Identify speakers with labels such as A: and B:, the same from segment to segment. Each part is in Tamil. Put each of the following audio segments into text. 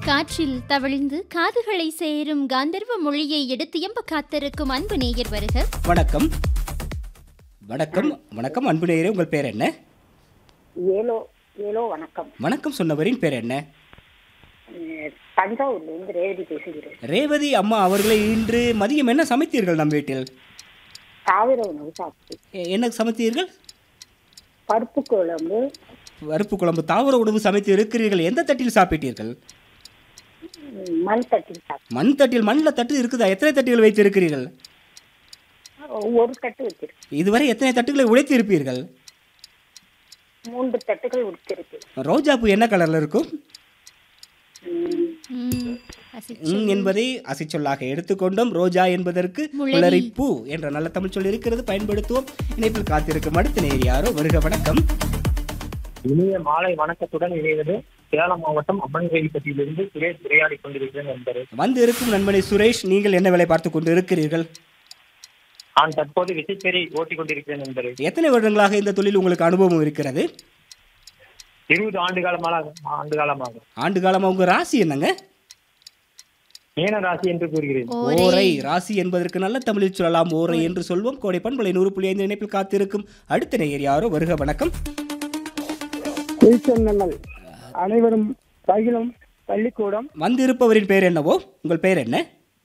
A: காற்றில் தவழ்ந்து காதுகளை சேரும் காந்தர்வ மொழியை எடுத்து எம்ப காத்திருக்கும் அன்பு நேயர் வருக
B: வணக்கம் வணக்கம் வணக்கம் அன்பு நேயரே உங்கள் பேர் என்ன
C: ஏலோ ஏலோ வணக்கம்
B: வணக்கம் சொன்னவரின் பேர் என்ன
C: அஹ் தஞ்சாவூர்லேருந்து ரேவதி பேசுகிறேன்
B: ரேவதி அம்மா அவர்களை இன்று மதியம் என்ன சமைத்தீர்கள் நம் வீட்டில்
C: தாவிர உணவு சாப்பிட்டு
B: எ- என்ன சமைத்தீர்கள்
C: பருப்பு குழம்பு
B: பருப்பு குழம்பு தாவர உணவு சமைத்து இருக்கிறீர்கள் எந்த தட்டில் சாப்பிட்டீர்கள்
C: ம், மண் தட்டில் சாப்பிட்டு
B: மண் தட்டில் மண்ணில் தட்டு இருக்குதா எத்தனை தட்டுகள் வைத்து இருக்கிறீர்கள்
C: ஒரு தட்டு வச்சிருக்கேன்
B: இதுவரை எத்தனை தட்டுகளை உடைத்து இருப்பீர்கள்
C: மூன்று தட்டுகள் உடுத்திருக்கு
B: ரோஜாப்பூ என்ன கலர்ல இருக்கும்
A: ம், அசிச்சு.
B: ம் என்பதை அசைச்சொல்லாக எடுத்துக்கொண்டோம் ரோஜா என்பதற்கு
A: முளரி.
B: முளரிப்பூ என்ற நல்ல தமிழ் சொல் இருக்கிறது பயன்படுத்துவோம் இணைப்பில் காத்திருக்கும் அடுத்த நேர் யாரோ வருக வணக்கம்
D: இனிய மாலை வணக்கத்துடன் இணைவது சேலம் மாவட்டம் அம்மன்வேலிப்பட்டியிலிருந்து சுரேஷ் உரையாடி கொண்டிருக்கிறேன் என்பது
B: வந்து இருக்கும் நண்பனை சுரேஷ் நீங்கள் என்ன வேலை பார்த்து கொண்டு இருக்கிறீர்கள்
D: நான் தற்போது விசைப்பேரி ஓட்டிக் கொண்டிருக்கிறேன் என்பது
B: எத்தனை வருடங்களாக இந்த தொழில் உங்களுக்கு அனுபவம் இருக்கிறது
D: இருபது ஆண்டு காலமாக ஆண்டு காலமாக
B: ஆண்டு காலமா உங்க ராசி என்னங்க
D: மீன ராசி என்று கூறுகிறேன்
A: ஓரே.
B: ஓரை ராசி என்பதற்கு நல்ல தமிழில் சொல்லலாம் ஓரை என்று சொல்வோம் கோடை பண்பலை நூறு புள்ளி ஐந்து இணைப்பில் காத்திருக்கும் அடுத்த நேயர் யாரோ வருக வணக்கம்
E: திருச்சென்னல் அனைவரும் பகிலும் பள்ளிக்கூடம்
B: வந்திருப்பவரின் பெயர் என்னவோ உங்கள் பெயர் என்ன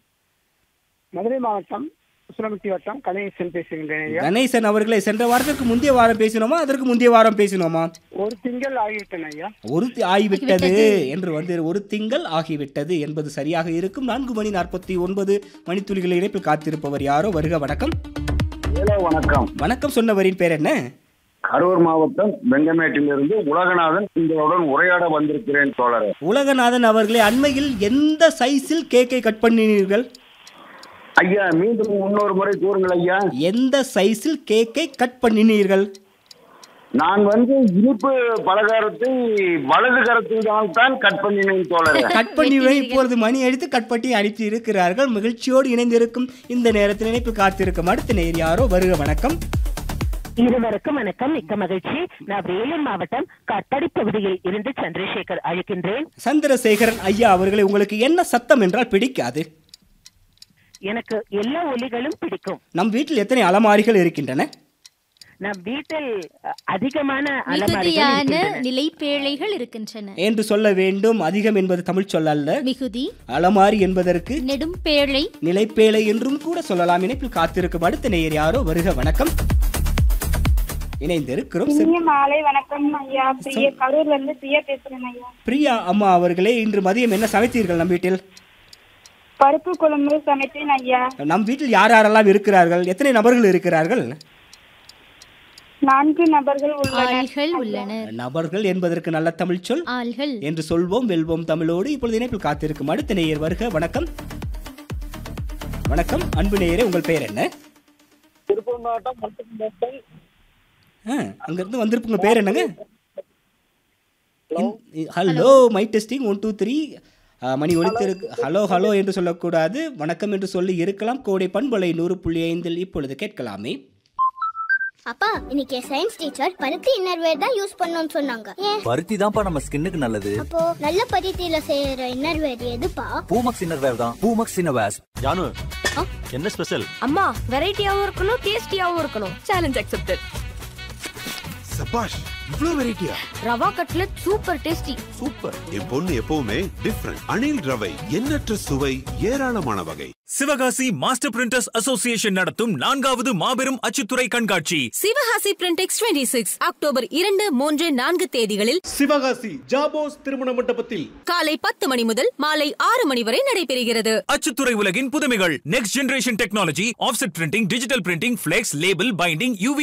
E: மதுரை மாவட்டம் உசுரமட்டி வட்டம் கணேசன் பேசுகின்றேன் ஐயா
B: கணேசன் அவர்களை சென்ற வாரத்திற்கு முந்தைய வாரம் பேசினோமா அதற்கு முந்தைய வாரம் பேசினோமா
E: ஒரு திங்கள் ஆகிவிட்டன ஐயா
B: ஒரு தி- ஆகிவிட்டது என்று வந்து ஒரு திங்கள் ஆகிவிட்டது என்பது சரியாக இருக்கும் நான்கு மணி நாற்பத்தி ஒன்பது மணித்துளிகள் இணைப்பில் காத்திருப்பவர் யாரோ வருக வணக்கம்
F: ஹலோ வணக்கம்
B: வணக்கம் சொன்னவரின் பேர் என்ன
F: கரூர் மாவட்டம் வெங்கமேட்டிலிருந்து உலகநாதன் உங்களுடன் உரையாட வந்திருக்கிறேன் தோழரே
B: உலகநாதன் அவர்களே அண்மையில் எந்த சைஸில் கேக்கை கட் பண்ணினீர்கள்
F: ஐயா மீண்டும் இன்னொரு முறை கூறுங்கள் ஐயா
B: எந்த சைஸில் கேக்கை கட் பண்ணினீர்கள்
F: நான் வந்து இனிப்பு பலகாரத்தை வலது கரத்தில் தான் கட் பண்ணினேன் தோழரே
B: கட் பண்ணி இப்பொழுது மணி அடித்து கட் பண்ணி அனுப்பி இருக்கிறார்கள் மகிழ்ச்சியோடு இணைந்திருக்கும் இந்த நேரத்தில் இணைப்பில் காத்திருக்கும் அடுத்த நேர் யாரோ வருக வணக்கம்
G: இருவருக்கும் வணக்கம் மிக்க மகிழ்ச்சி நான் வேலூர் மாவட்டம் கட்டடி பகுதியில் இருந்து சந்திரசேகர் அழைக்கின்றேன்
B: சந்திரசேகரன் ஐயா அவர்களை உங்களுக்கு என்ன சத்தம் என்றால் பிடிக்காது
G: எனக்கு எல்லா ஒலிகளும் பிடிக்கும்
B: நம் வீட்டில் எத்தனை அலமாரிகள் இருக்கின்றன
G: நம் வீட்டில் அ, அதிகமான அலமாரிகள்
A: மிகுதியான
G: இருக்கின்றன.
A: நிலைப்பேழைகள் இருக்கின்றன
B: என்று சொல்ல வேண்டும் அதிகம் என்பது தமிழ் சொல்லல்ல
A: மிகுதி
B: அலமாரி என்பதற்கு
A: நெடும் பேழை
B: நிலைப்பேழை என்றும் கூட சொல்லலாம் இணைப்பில் காத்திருக்கும் அடுத்த நேயர் யாரோ வருக வணக்கம் இணைந்திருக்கிறோம் சி-
H: இனிய மாலை வணக்கம் ஐயா பிரியா கரூர்ல இருந்து பிரியா பேசுறேன் ஐயா
B: பிரியா அம்மா அவர்களே இன்று மதியம் என்ன சமைத்தீர்கள் நம் வீட்டில்
H: பருப்பு குழம்பு சமைத்தேன் ஐயா
B: நம் வீட்டில் யார் யாரெல்லாம் இருக்கிறார்கள் எத்தனை நபர்கள் இருக்கிறார்கள்
H: நான்கு நபர்கள் உள்ளனர்
A: ஆள்கள் உள்ளனர்
B: நபர்கள் என்பதற்கு நல்ல தமிழ் சொல்
A: ஆள்கள்
B: என்று சொல்வோம் வெல்வோம் தமிழோடு இப்பொழுது இணைப்பில் காத்திருக்கும் அடுத்த நேயர் வருக வணக்கம் வணக்கம் அன்பு நேயரே உங்கள் பெயர் என்ன
D: திருப்பூர் மாவட்டம் மருத்துவமனை
B: ஆ, அங்கிருந்து வந்திருப்புங்க பேர் என்னங்க hello my testing one two three மணி ஒழித்திருக்கு ஹலோ ஹலோ என்று சொல்லக்கூடாது வணக்கம் என்று சொல்லி இருக்கலாம் கோடை பண்பலை நூறு புள்ளி ஐந்தில் இப்பொழுது கேட்கலாமே
I: அப்பா இன்னைக்கு சயின்ஸ் டீச்சர் பருத்தி இன்னர்வேர் தான் யூஸ் பண்ணணும்னு சொன்னாங்க ஏன்
J: பருத்தி தான்ப்பா நம்ம ஸ்கின்னுக்கு நல்லது
I: அப்போ நல்ல பருத்தியில செய்யற இன்னர்வேர் எதுப்பா
J: பூமக்ஸ் இன்னர்வேர் தான் பூமக்ஸ் இன்னர்வேர்ஸ்
K: ஜானு என்ன ஸ்பெஷல்
L: அம்மா வெரைட்டியாவும் இருக்கணும் டேஸ்டியாவும் இருக்கணும் சேலஞ்ச் அக்செப்டட்
K: சபாஷ் இவ்ளோ வெரைட்டியா
L: rava cutlet super tasty
K: super என் பொண்ணு எப்பவுமே டிஃப்ரெண்ட் அணில் ரவை எண்ணற்ற சுவை ஏராளமான வகை
M: சிவகாசி மாஸ்டர் பிரிண்டர்ஸ் அசோசியேஷன் நடத்தும் நான்காவது மாபெரும் அச்சுத்துறை கண்காட்சி
L: Sivakasi Printex twenty six October இரண்டு மூன்று நான்கு தேதிகளில்
N: சிவகாசி ஜாபோஸ் திருமண மண்டபத்தில்
L: காலை பத்து மணி முதல் மாலை ஆறு மணி வரை நடைபெறுகிறது
M: அச்சுத்துறை உலகின் புதுமைகள் next generation technology offset printing digital printing flex label binding UV